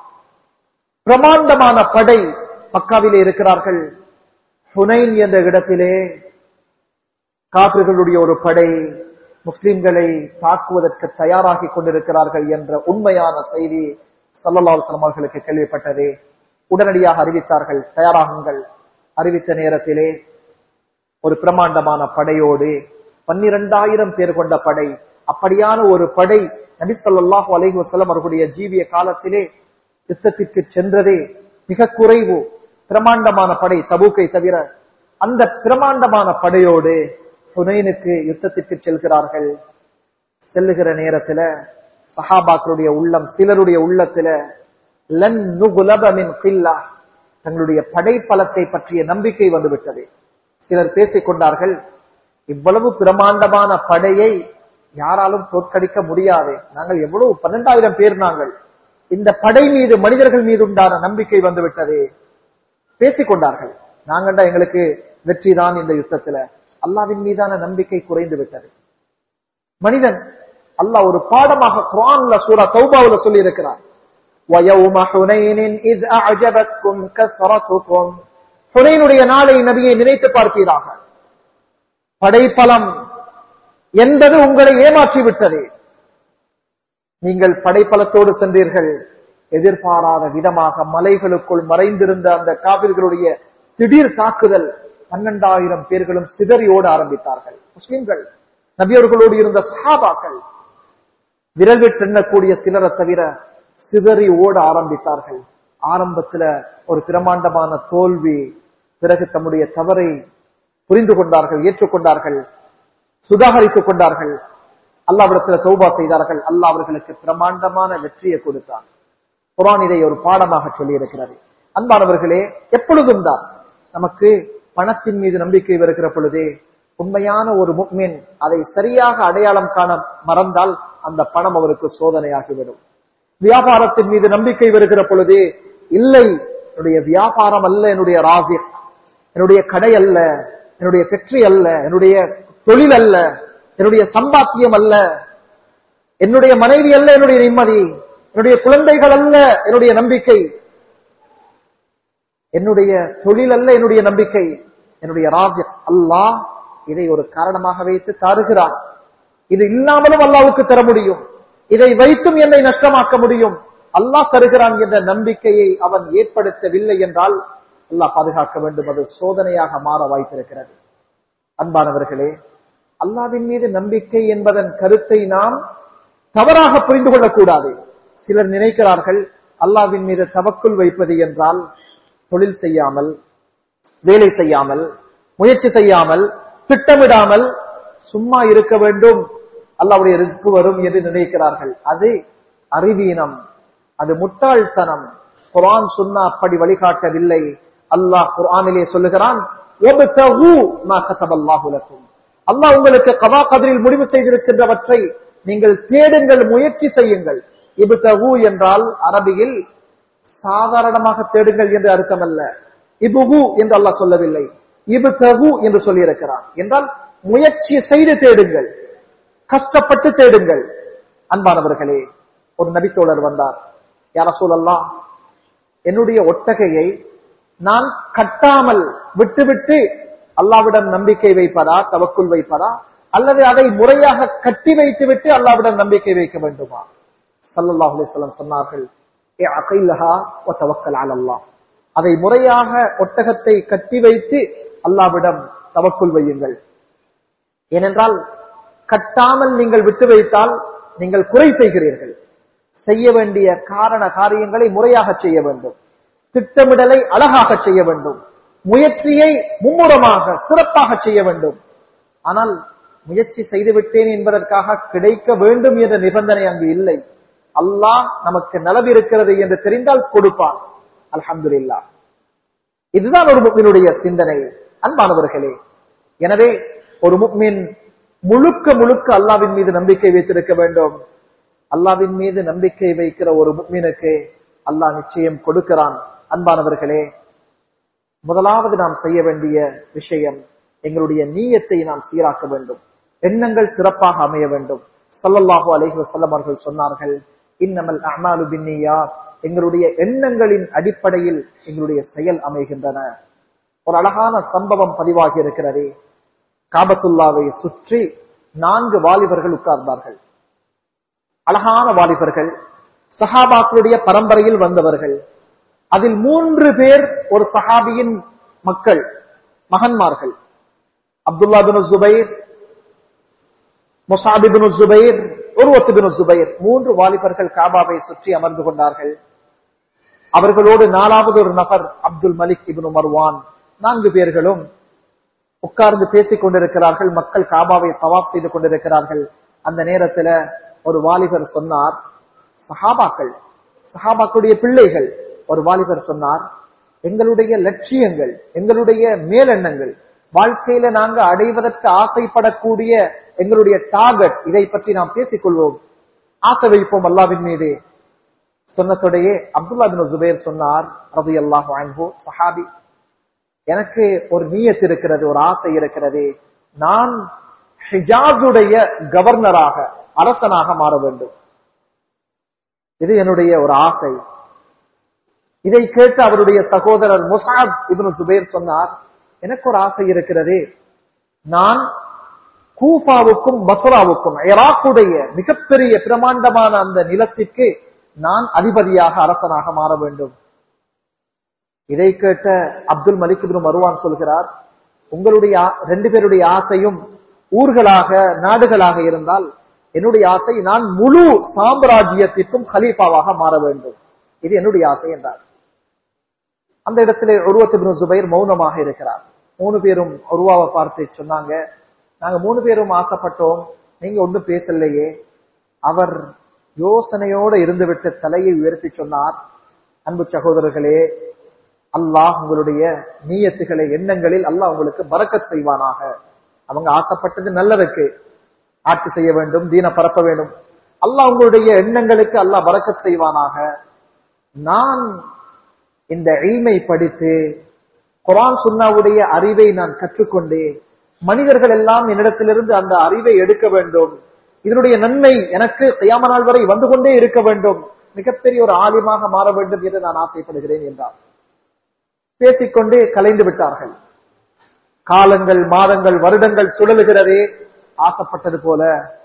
பிரமாண்டமான படை மக்காவிலே இருக்கிறார்கள் ஹுனைன் என்ற இடத்திலே காபிர்களுடைய ஒரு படை முஸ்லிம்களை தாக்குவதற்கு தயாராகி கொண்டிருக்கிறார்கள் என்ற உண்மையான செய்தி சல்லல்லாஹு அவர்களுக்கு கேள்விப்பட்டது உடனடியாக அறிவித்தார்கள் தயாராகுங்கள் அறிவித்த நேரத்திலே ஒரு பிரமாண்டமான படையோடு பன்னிரண்டாயிரம் பேர் கொண்ட படை அப்படியான ஒரு படை நபிசல்லாஹு அலைஹி வஸல்லம் அவர்களுடைய ஜீவிய காலத்திலே யுத்தத்திற்கு சென்றதே மிக குறைவு பிரமாண்டமான படை தபூக்கை தவிர அந்த பிரமாண்டமான படையோடு ஹுனைனுக்கு யுத்தத்திற்கு செல்கிறார்கள் செல்லுகிற நேரத்துல சஹாபாக்களுடைய உள்ளம் சிலருடைய உள்ளத்துல லன் நுகுலப மின் கில்லா தங்களுடைய படைப்பலத்தை பற்றிய நம்பிக்கை வந்துவிட்டது சிலர் பேசிக் கொண்டார்கள் இவ்வளவு பிரமாண்டமான படையை யாராலும் தோற்கடிக்க முடியாது நாங்கள் எவ்வளவு பன்னெண்டாயிரம் பேர் நாங்கள் இந்த படை மீது மனிதர்கள் மீது உண்டான நம்பிக்கை வந்துவிட்டது பேசிக் கொண்டார்கள் நாங்கண்டா எங்களுக்கு வெற்றி தான் இந்த யுத்தத்துல அல்லாவின் மீதான நம்பிக்கை குறைந்து விட்டது மனிதன் அல்லாஹ் ஒரு பாடமாக குரான்ல சூரா தௌபாவுல சொல்லி இருக்கிறார் وَيَوْمَ حُنَيْنٍ إِذْ أَعْجَبَتْكُمْ كَثْرَتُكُمْ ஹுனைனுடைய நாளை நபியை நினைத்து பார்ப்பீராக படைப்பலம் என்பது உங்களை ஏமாற்றி விட்டது நீங்கள் படைப்பலத்தோடு சென்றீர்கள் எதிர்பாராத விதமாக மலைகளுக்குள் மறைந்திருந்த அந்த காவிர்களுடைய திடீர் தாக்குதல் பன்னெண்டாயிரம் பேர்களும் சிதறி ஓட ஆரம்பித்தார்கள் முஸ்லிம்கள் நபியவர்களோடு இருந்த சஹாபாக்கள் விரல் விட்டு எண்ணக்கூடிய சிலரை தவிர சிதறி ஓட ஆரம்பித்தார்கள் ஆரம்பத்துல ஒரு பிரமாண்டமான தோல்வி பிறகு தம்முடைய தவறை புரிந்து கொண்டார்கள் ஏற்றுக்கொண்டார்கள் சுதாகரித்துக் கொண்டார்கள் அல்லாவிடத்துல தௌபா செய்தார்கள் அல்லாஹ் அவர்களுக்கு பிரமாண்டமான வெற்றியை கொடுத்தார் குரான் இதை ஒரு பாடமாக சொல்லி இருக்கிறது அன்பானவர்களே எப்பொழுதும் தான் நமக்கு பணத்தின் மீது நம்பிக்கை வருகிற பொழுதே உண்மையான ஒரு முக்மின் அதை சரியாக அடையாளம் காண மறந்தால் அந்த பணம் அவருக்கு சோதனையாகிவிடும் வியாபாரத்தின் மீது நம்பிக்கை வருகிற பொழுதே இல்லை என்னுடைய வியாபாரம் அல்ல என்னுடைய ராசி என்னுடைய கடை அல்ல என்னுடைய வெற்றி அல்ல என்னுடைய தொழில் அல்ல என்னுடைய சம்பாத்தியம் அல்ல என்னுடைய மனைவி அல்ல என்னுடைய நிம்மதி என்னுடைய குழந்தைகள் அல்ல என்னுடைய நம்பிக்கை என்னுடைய தொழில் அல்ல என்னுடைய நம்பிக்கை என்னுடைய ராஜ்ய அல்லாஹ் இதை ஒரு காரணமாக வைத்து தருகிறான் இது இல்லாமலும் அல்லாவுக்கு தர முடியும் இதை வைத்தும் என்னை நஷ்டமாக்க முடியும் அல்லாஹ் தருகிறான் என்ற நம்பிக்கையை அவன் ஏற்படுத்தவில்லை என்றால் அல்லாஹ் பாதுகாக்க வேண்டும் அது சோதனையாக மாற வாய்ப்பிருக்கிறது அன்பானவர்களே அல்லாவின் மீது நம்பிக்கை என்பதன் கருத்தை நாம் தவறாக புரிந்து கொள்ளக்கூடாது சிலர் நினைக்கிறார்கள் அல்லாவின் மீது தவக்குள் வைப்பது என்றால் தொழில் செய்யாமல் வேலை செய்யாமல் முயற்சி செய்யாமல் திட்டமிடாமல் சும்மா இருக்க வேண்டும் அல்லாவுடைய ரிஸ்க் வரும் என்று நினைக்கிறார்கள் அது அறிவீனம் அது முட்டாள்தனம் குரான் சொன்னா அப்படி வழிகாட்டவில்லை அல்லாஹ் குரானிலே சொல்லுகிறான் அல்லாஹ் உங்களுக்கு கதா கதிரில் முடிவு செய்திருக்கின்றவற்றை நீங்கள் தேடுங்கள் முயற்சி செய்யுங்கள் இபுதகு என்றால் அரபியில் சாதாரணமாக தேடுங்கள் என்று அர்த்தம் அல்ல இபுகு என்று அல்லாஹ் சொல்லவில்லை இபுதகு என்று சொல்லியிருக்கிறான் என்றால் முயற்சி செய்து தேடுங்கள் கஷ்டப்பட்டு தேடுங்கள் அன்பானவர்களே ஒரு நபித்தோழர் வந்தார் யார சொல்லலாம் என்னுடைய ஒட்டகையை நான் கட்டாமல் விட்டுவிட்டு அல்லாவிடம் நம்பிக்கை வைப்பதா தவக்குள் வைப்பதா அல்லது அதை முறையாக கட்டி வைத்து விட்டு அல்லாவிடம் நம்பிக்கை வைக்க வேண்டுமா சல்லாஹ் அலிஸ்லாம் சொன்னார்கள் அதை முறையாக ஒட்டகத்தை கட்டி வைத்து அல்லாவிடம் தவக்குள் வையுங்கள் ஏனென்றால் கட்டாமல் நீங்கள் விட்டு வைத்தால் நீங்கள் குறை செய்கிறீர்கள் செய்ய வேண்டிய காரண காரியங்களை முறையாக செய்ய வேண்டும் திட்டமிடலை அழகாக செய்ய வேண்டும் முயற்சியை மும்முரமாக சிறப்பாக செய்ய வேண்டும் ஆனால் முயற்சி செய்துவிட்டேன் என்பதற்காக கிடைக்க வேண்டும் என்ற நிபந்தனை அங்கு இல்லை அல்லாஹ் நமக்கு நலவு இருக்கிறது என்று தெரிந்தால் கொடுப்பான் அல்ஹம்துலில்லா இதுதான் ஒரு முக்மினுடைய சிந்தனை அன்பானவர்களே எனவே ஒரு முக்மின் முழுக்க முழுக்க அல்லாவின் மீது நம்பிக்கை வைத்திருக்க வேண்டும் அல்லாவின் மீது நம்பிக்கை வைக்கிற ஒரு முக்மீனுக்கு அல்லாஹ் நிச்சயம் கொடுக்கிறான் அன்பானவர்களே முதலாவது நாம் செய்ய வேண்டிய விஷயம் எங்களுடைய நீயத்தை நாம் சீராக்க வேண்டும் எண்ணங்கள் சிறப்பாக அமைய வேண்டும் சல்லல்லாஹு அலைஹி வஸல்லம் அவர்கள் சொன்னார்கள் இன்னமல் அமாலு பின்னியா எங்களுடைய எண்ணங்களின் அடிப்படையில் எங்களுடைய செயல் அமைகின்றன ஒரு அழகான சம்பவம் பதிவாகி இருக்கிறது காபத்துல்லாவை சுற்றி நான்கு வாலிபர்கள் உட்கார்ந்தார்கள் அழகான வாலிபர்கள் சஹாபாக்களுடைய பரம்பரையில் வந்தவர்கள் அதில் மூன்று பேர் ஒரு சஹாபியின் மக்கள் மகன்மார்கள் அப்துல்லா பின் ஜுபைர் முசாபி பின் ஜுபைர் உருவத்து பின் ஜுபைர் மூன்று வாலிபர்கள் காபாவை சுற்றி அமர்ந்து கொண்டார்கள் அவர்களோடு நாலாவது ஒரு நபர் அப்துல் மலிக் இப்னு மர்வான் நான்கு பேர்களும் உட்கார்ந்து பேசிக் கொண்டிருக்கிறார்கள் மக்கள் காபாவை தவாப் செய்து கொண்டிருக்கிறார்கள் அந்த நேரத்துல ஒரு வாலிபர் சொன்னார் சஹாபாக்கள் சஹாபாக்களுடைய பிள்ளைகள் ஒரு வாலிபர் சொன்னார் எங்களுடைய லட்சியங்கள் எங்களுடைய மேலெண்ணங்கள் வாழ்க்கையில நாங்க அடைவதற்கு ஆசைப்படக்கூடிய எங்களுடைய டார்கெட் இதை பற்றி நாம் பேசிக் கொள்வோம் ஆசை வைப்போம் அல்லாவின் மீது சொன்னதோடையே அப்துல்லா பின் ஜுபேர் சொன்னார் ரவி அல்லாஹ் அன்பு சஹாபி எனக்கு ஒரு நீயத் இருக்கிறது ஒரு ஆசை இருக்கிறது நான் ஹிஜாஸுடைய கவர்னராக அரசனாக மாற வேண்டும் இது என்னுடைய ஒரு ஆசை இதை கேட்டு அவருடைய சகோதரர் முசாப் இப்னு சுபேர் சொன்னார் எனக்கு ஒரு ஆசை இருக்கிறது நான் கூஃபாவுக்கும் பஸ்ராவுக்கும் ஈராக்குடைய மிகப்பெரிய பிரமாண்டமான அந்த நிலத்திற்கு நான் அதிபதியாக அரசனாக மாற வேண்டும் இதை கேட்ட அப்துல் மலிக் இப்னு மருவான் சொல்கிறார் உங்களுடைய ஆ- ரெண்டு பேருடைய ஆசையும் ஊர்களாக நாடுகளாக இருந்தால் என்னுடைய ஆசை நான் முழு சாம்ராஜ்யத்திற்கும் கலீஃபாவாக மாற வேண்டும் இது என்னுடைய ஆசை என்றார் அந்த இடத்திலே உருவத் இப்னு ஜுபைர் மௌனமாக இருக்கிறார் மூணு பேரும் உருவாவை பார்த்து சொன்னாங்க நாங்க மூணு பேரும் ஆசைப்பட்டோம் நீங்க ஒன்றும் பேசலையே அவர் யோசனையோடு இருந்துவிட்டு தலையை உயர்த்தி சொன்னார் அன்பு சகோதரர்களே அல்லாஹ் உங்களுடைய நீயத்துகளை எண்ணங்களில் அல்லாஹ் உங்களுக்கு பறக்கத் செய்வானாக அவங்க ஆசைப்பட்டது நல்லதுக்கு ஆட்சி செய்ய வேண்டும் தீன பரப்ப வேண்டும் அல்லாஹ் உங்களுடைய எண்ணங்களுக்கு அல்லாஹ் பறக்கத் செய்வானாக நான் இந்த இல்மை படித்து குரான் சுன்னாவுடைய அறிவை நான் கற்றுக்கொண்டு மனிதர்கள் எல்லாம் என்னிடத்திலிருந்து அந்த அறிவை எடுக்க வேண்டும் இதனுடைய நன்மை எனக்கு கியாம நாள் வரை வந்து கொண்டே இருக்க வேண்டும் மிகப்பெரிய ஒரு ஆலிமாக மாற வேண்டும் என்று நான் ஆசைப்படுகிறேன் என்றார் பேசிக்கொண்டே கலைந்து விட்டார்கள் காலங்கள் மாதங்கள் வருடங்கள் சுழலுகிறதே ஆசைப்பட்டது போல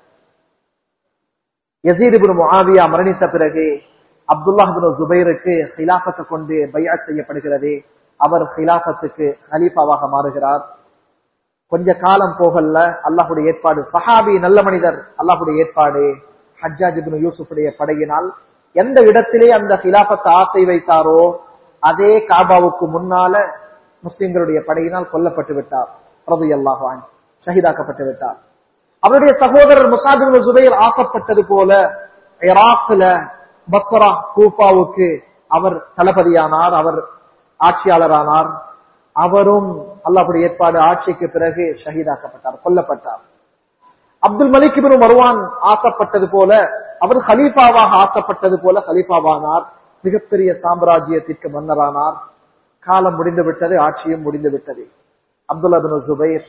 யசீத் இப்னு முஆவியா மரணித்த பிறகு அப்துல்லாஹ் இப்னு ஜுபைருக்கு ஹிலாஃபத்தை கொண்டு பைஅத் செய்யப்படுகிறது அவர் ஹிலாஃபத்துக்கு ஹலீஃபாவாக மாறுகிறார் கொஞ்ச காலம் போகல அல்லாஹுடைய ஏற்பாடு சஹாபி நல்ல மனிதர் அல்லாஹுடைய ஏற்பாடு ஹஜ்ஜாஜ் இப்னு யூசுஃபுடைய படையினால் எந்த இடத்திலே அந்த ஹிலாஃபத்தை ஆசை வைத்தாரோ அதே காபாவுக்கு முன்னால முஸ்லிம்களுடைய படையினால் கொல்லப்பட்டு விட்டார் பிரபு அல்லாஹான் ஷஹீதாக்கப்பட்டு விட்டார் அவருடைய சகோதரர் முசாபின் சுபைர் ஆசைப்பட்டது போல இராக்ல பக்ரா கூஃபாவுக்கு அவர் தளபதியானார் அவர் ஆட்சியாளரானார் அவரும் அல்லாஹ்வுடைய ஏற்பாடு ஆட்சிக்கு பிறகு ஷஹீதாக்கப்பட்டார் கொல்லப்பட்டார் அப்துல் மலிக் இப்னு மருவான் ஆசைப்பட்டது போல அவர் ஹலீஃபாவாக ஆசைப்பட்டது போல ஹலீஃபாவானார் மிகப்பெரிய சாம்ராஜ்யத்திற்கு மன்னரானார் காலம் முடிந்து விட்டது ஆட்சியும் முடிந்து விட்டது அப்துல்லா பின் ஜுபைர்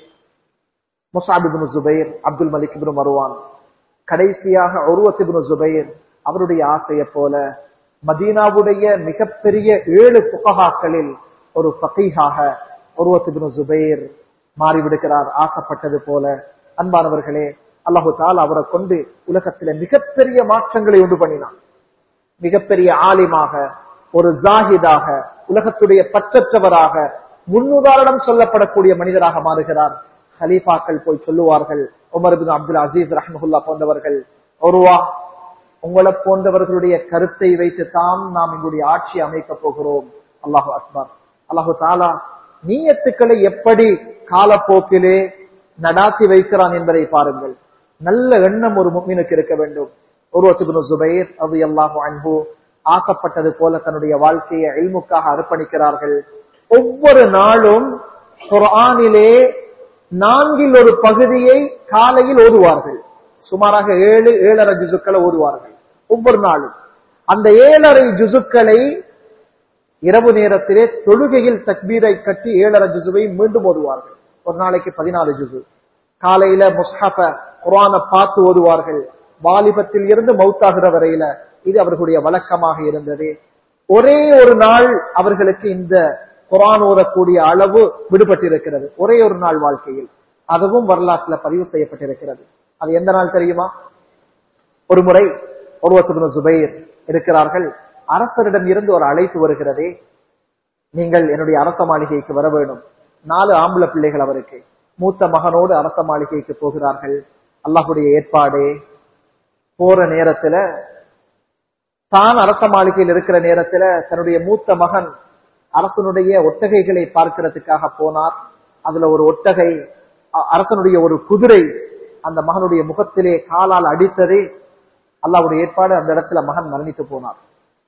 முசாப் இப்னு ஜுபைர் அப்துல் மலிக் இப்னு மருவான் கடைசியாக உருவத் இப்னு ஜுபைர் அவருடைய ஆசையை போல மதீனாவுடைய மிகப்பெரிய ஏழு புகஹாக்களில் ஒரு ஃபகீஹாக உருவத் இப்னு ஜுபைர் மாறிவிடுகிறார் ஆசைப்பட்டது போல அன்பானவர்களே அல்லாஹு தால் அவரை கொண்டு உலகத்தில மிகப்பெரிய மாற்றங்களை உண்டு பண்ணினான் மிகப்பெரிய ஆலிமாக ஒரு ஜாஹிதாக உலகத்துடைய பற்றற்றவராக முன்னுதாரணம் சொல்லப்படக்கூடிய மனிதராக மாறுகிறார் ஹலீஃபாக்கள் போய் சொல்லுவார்கள் உமர் பின் அப்துல் அசீஸ் ரஹ்மஹுல்லா போன்றவர்கள் ஒருவா உங்களை போன்றவர்களுடைய கருத்தை வைத்து தான் நாம் எங்களுடைய ஆட்சி அமைக்கப் போகிறோம் அல்லாஹு அக்பர் அல்லாஹு தாலா நீயத்துக்களை எப்படி காலப்போக்கிலே நடாத்தி வைக்கிறான் என்பதை பாருங்கள் நல்ல எண்ணம் ஒரு முக்மீனுக்கு இருக்க வேண்டும் ஒருவத்துக்கு ஜுபைர் அது அல்லாஹு அன்பு ஆசைப்பட்டது போல தன்னுடைய வாழ்க்கையை எல்முக்காக அர்ப்பணிக்கிறார்கள் ஒவ்வொரு நாளும் குர்ஆனிலே நான்கில் ஒரு பகுதியை காலையில் ஓதுவார்கள் சுமாராக ஏழு ஏழரை ஜுசுக்களை ஓதுவார்கள் ஒவ்வொரு நாளும் அந்த ஏழரை ஜுசுக்களை இரவு நேரத்திலே தொழுகையில் தக்பீரை கட்டி ஏழரை ஜுசுவை மீண்டும் ஓதுவார்கள் ஒரு நாளைக்கு பதினாலு ஜுசு காலையில முஸ்ஹப குரான பார்த்து ஓதுவார்கள் வாலிபத்தில் இருந்து மௌத்தாகிற வரையில இது அவர்களுடைய வழக்கமாக இருந்தது ஒரே ஒரு நாள் அவர்களுக்கு இந்த குரான் ஓதக்கூடிய அளவு விடுபட்டிருக்கிறது ஒரே ஒரு நாள் வாழ்க்கையில் அதுவும் வரலாற்றுல பதிவு செய்யப்பட்டிருக்கிறது அது எந்த நாள் தெரியுமா ஒரு முறை ஒருவத்துடன் சுபைர் இருக்கிறார்கள் அரசரிடம் இருந்து ஒரு அழைப்பு வருகிறதே நீங்கள் என்னுடைய அரச மாளிகைக்கு வர வேண்டும் நாலு ஆம்பளை பிள்ளைகள் அவருக்கு மூத்த மகனோடு அரச மாளிகைக்கு போகிறார்கள் அல்லாஹுடைய ஏற்பாடு போற நேரத்துல தான் அரச மாளிகையில் இருக்கிற நேரத்துல தன்னுடைய மூத்த மகன் அரசனுடைய ஒட்டகைகளை பார்க்கிறதுக்காக போனார் அதுல ஒரு ஒட்டகை அ- அரசனுடைய ஒரு குதிரை அந்த மகனுடைய முகத்திலே காலால் அடித்ததே அல்லாவுடைய ஏற்பாடு அந்த இடத்துல மகன் மரணித்து போனார்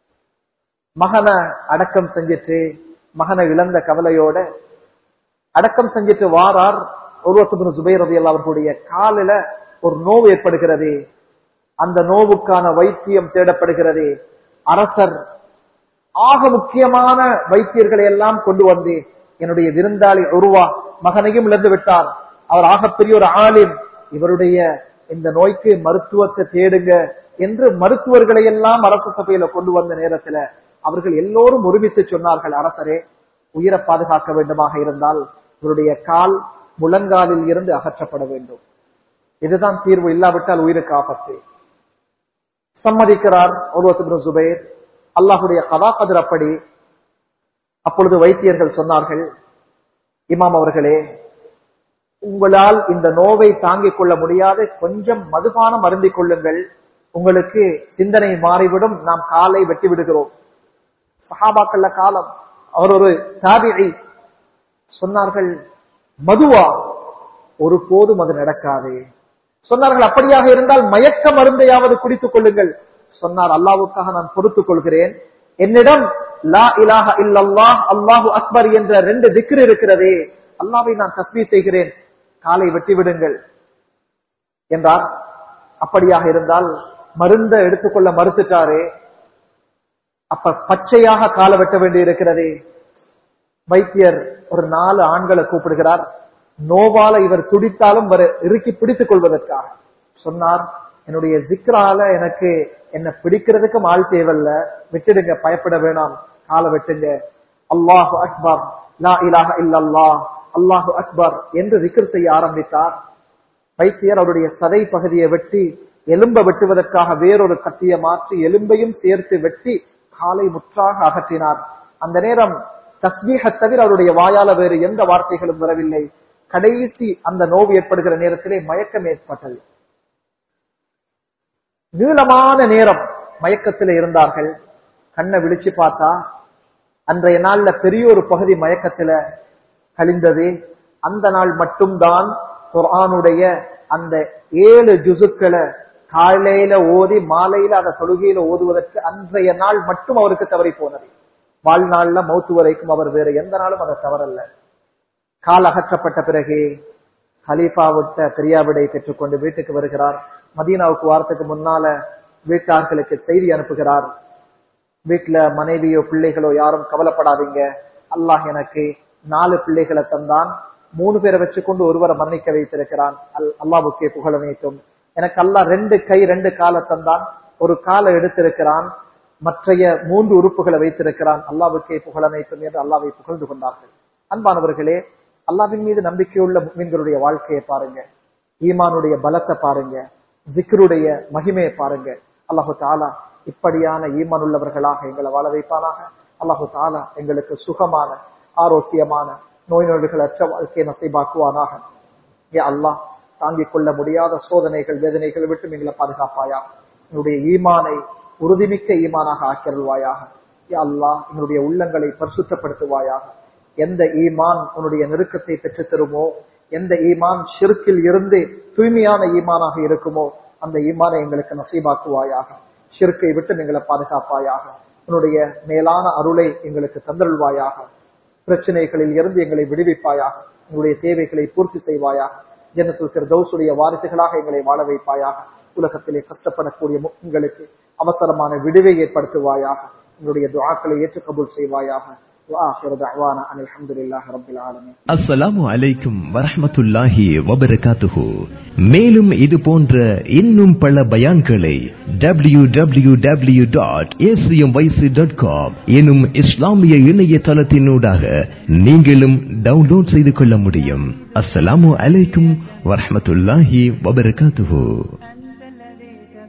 மகனை அடக்கம் செஞ்சிட்டு மகனை இழந்த கவலையோட அடக்கம் செஞ்சிட்டு வாரார் ஒருவத்துக்கு சுபைர் ரதி அவர்களுடைய காலில ஒரு நோவு ஏற்படுகிறது அந்த நோவுக்கான வைத்தியம் தேடப்படுகிறது அரசர் ஆக முக்கியமான வைத்தியர்களை எல்லாம் கொண்டு வந்து என்னுடைய விருந்தாளி உருவா மகனையும் இழந்து விட்டார் அவர் ஆகப்பெரிய ஒரு ஆளின் இவருடைய இந்த நோய்க்கு மருத்துவத்தை தேடுங்க என்று மருத்துவர்களை எல்லாம் அரசு சபையில கொண்டு வந்த நேரத்துல அவர்கள் எல்லோரும் ஒருமித்து சொன்னார்கள் அரசரே உயிரை பாதுகாக்க வேண்டுமாக இருந்தால் இவருடைய கால் முழங்காலில் இருந்து அகற்றப்பட வேண்டும் இதுதான் தீர்வு இல்லாவிட்டால் உயிருக்கு ஆபத்து சம்மதிக்கிறார் ஒருவத்து சுபைர் அல்லாஹுடைய கதா கதிர் அப்படி அப்பொழுது வைத்தியர்கள் சொன்னார்கள் இமாம் அவர்களே உங்களால் இந்த நோவை தாங்கிக் கொள்ள முடியாது கொஞ்சம் மதுபானம் அருந்திக் கொள்ளுங்கள் உங்களுக்கு சிந்தனை மாறிவிடும் நாம் காலை வெட்டி விடுகிறோம் சஹாபாக்கள்ல காலம் அவர் ஒரு தாபிழி சொன்னார்கள் மதுவா ஒரு போதும் அது நடக்காது சொன்னார்கள் அப்படியாக இருந்தால் மயக்க மருந்தையாவது குடித்துக் கொள்ளுங்கள் சொன்னார் அல்லாவுக்காக நான் பொறுத்துக் கொள்கிறேன் என்னிடம் லா இலாஹ இல்லல்லாஹ் அல்லாஹு அக்பர் என்ற ரெண்டு திக்ர் இருக்கிறதே அல்லாவை நான் தஸ்மீ செய்கிறேன் காலை வெட்டி விடுங்கள் என்றார் அப்படியாக இருந்தால் மருந்த எடுத்துக்கொள்ள மறுத்துட்டாரே அப்ப பச்சையாக காலை வெட்ட வேண்டி இருக்கிறதே வைத்தியர் ஒரு நாலு ஆண்களை கூப்பிடுகிறார் நோவால இவர் துடித்தாலும் வர இறுக்கி பிடித்துக் கொள்வதற்காக சொன்னார் என்னுடைய ஜிக்ரால எனக்கு என்ன பிடிக்கிறதுக்கும் ஆள் தேவையில்ல விட்டுடுங்க பயப்பட வேணாம் காலை வெட்டுங்க அல்லாஹு அக்பர் லா இலாஹ இல்லல்லாஹ் அல்லாஹு அக்பர் என்று ஜிக்ர் செய்ய ஆரம்பித்தார் வைத்தியர் அவருடைய சதை பகுதியை வெட்டி எலும்பை வெட்டுவதற்காக வேறொரு கத்தியை மாற்றி எலும்பையும் சேர்த்து வெட்டி காலை முற்றாக அகற்றினார் அந்த நேரம் தஸ்மீக தவிர அவருடைய வாயால வேறு எந்த வார்த்தைகளும் வரவில்லை கடைசி அந்த நோவு ஏற்படுகிற நேரத்திலே மயக்கம் ஏற்பட்டது நீளமான நேரம் மயக்கத்தில் இருந்தார்கள் கண்ணை விழிச்சு பார்த்தா அன்றைய நாள்ல பெரிய ஒரு பகுதி மயக்கத்துல கழிந்தது அந்த நாள் மட்டும்தான் குர்ஆனுடைய அந்த ஏழு ஜுசுக்களை காலையில ஓதி மாலையில அந்த தொழுகையில ஓதுவதற்கு அன்றைய நாள் மட்டும் அவருக்கு தவறி போனது வாழ்நாள்ல மௌத்து வரைக்கும் அவர் வேற எந்த நாளும் அதை தவறல்ல கால் அகற்றப்பட்ட பிறகு ஹலீஃபாவிட்ட பிரியாவிடை பெற்றுக்கொண்டு வீட்டுக்கு வருகிறார் மதீனாவுக்கு வாரத்துக்கு முன்னால வீட்டார்களுக்கு செய்தி அனுப்புகிறார் வீட்டுல மனைவியோ பிள்ளைகளோ யாரும் கவலைப்படாதீங்க அல்லாஹ் எனக்கு நாலு பிள்ளைகளை தந்தான் மூணு பேரை வச்சுக்கொண்டு ஒருவரை மரணிக்க வைத்திருக்கிறான் அல் அல்லாவுக்கே புகழனைத்தும் எனக்கு அல்லாஹ் ரெண்டு கை ரெண்டு காலை தந்தான் ஒரு காலை எடுத்திருக்கிறான் மற்றைய மூன்று உறுப்புகளை வைத்திருக்கிறான் அல்லாவுக்கே புகழனைத்தும் என்று அல்லாவை புகழ்ந்து கொண்டார்கள் அன்பானவர்களே அல்லாவின் மீது நம்பிக்கையுள்ள மீன்களுடைய வாழ்க்கையை பாருங்க ஈமானுடைய பலத்தை பாருங்க ஜிக்ருடைய மகிமையை பாருங்க அல்லாஹு தாலா இப்படியான ஈமான் உள்ளவர்களாக எங்களை வாழ வைப்பானாக அல்லாஹு தாலா எங்களுக்கு சுகமான ஆரோக்கியமான நோய் நொடிகள் அற்ற வாழ்க்கையை நசைபாக்குவானாக ஏ அல்லாஹ் தாங்கிக் கொள்ள முடியாத சோதனைகள் வேதனைகளை விட்டு எங்களை பாதுகாப்பாயா என்னுடைய ஈமானை உறுதிமிக்க ஈமானாக ஆக்கியருள்வாயாக யா அல்லாஹ் எங்களுடைய உள்ளங்களை பரிசுத்தப்படுத்துவாயாக எந்த ஈமான் உன்னுடைய நெருக்கத்தை பெற்றுத் தருமோ எந்த ஈமான் ஷிருக்கில் இருந்து தூய்மையான ஈமானாக இருக்குமோ அந்த ஈமானை எங்களுக்கு நசீபாக்குவாயாக ஷிருக்கை விட்டு எங்களை பாதுகாப்பாயாக உன்னுடைய மேலான அருளை எங்களுக்கு தந்தருள்வாயாக பிரச்சனைகளில் இருந்து எங்களை விடுவிப்பாயாக எங்களுடைய தேவைகளை பூர்த்தி செய்வாயாக ஜன்னத்துல் ஃபிர்தௌஸுடைய வாரிசுகளாக எங்களை வாழ வைப்பாயாக உலகத்திலே கஷ்டப்படக்கூடிய முக்களுக்கு அவசரமான விடுவை ஏற்படுத்துவாயாக எங்களுடைய துஆக்களை ஏற்று கபூல் செய்வாயாக وآخر دعوانا أن الحمد لله رب العالمين அஸ்ஸலாமு அலைக்கும் வரஹ்மத்துல்லாஹி வபரகாத்துஹு மேலும் இது போன்ற இன்னும் பல பயான்களை W W W dot dot com எனும் இஸ்லாமிய இணையதளத்தினூடாக நீங்களும் டவுன்லோட் செய்து கொள்ள முடியும் அஸ்ஸலாமு அலைக்கும் வரஹ்மத்துல்லாஹி வபரகாத்துஹு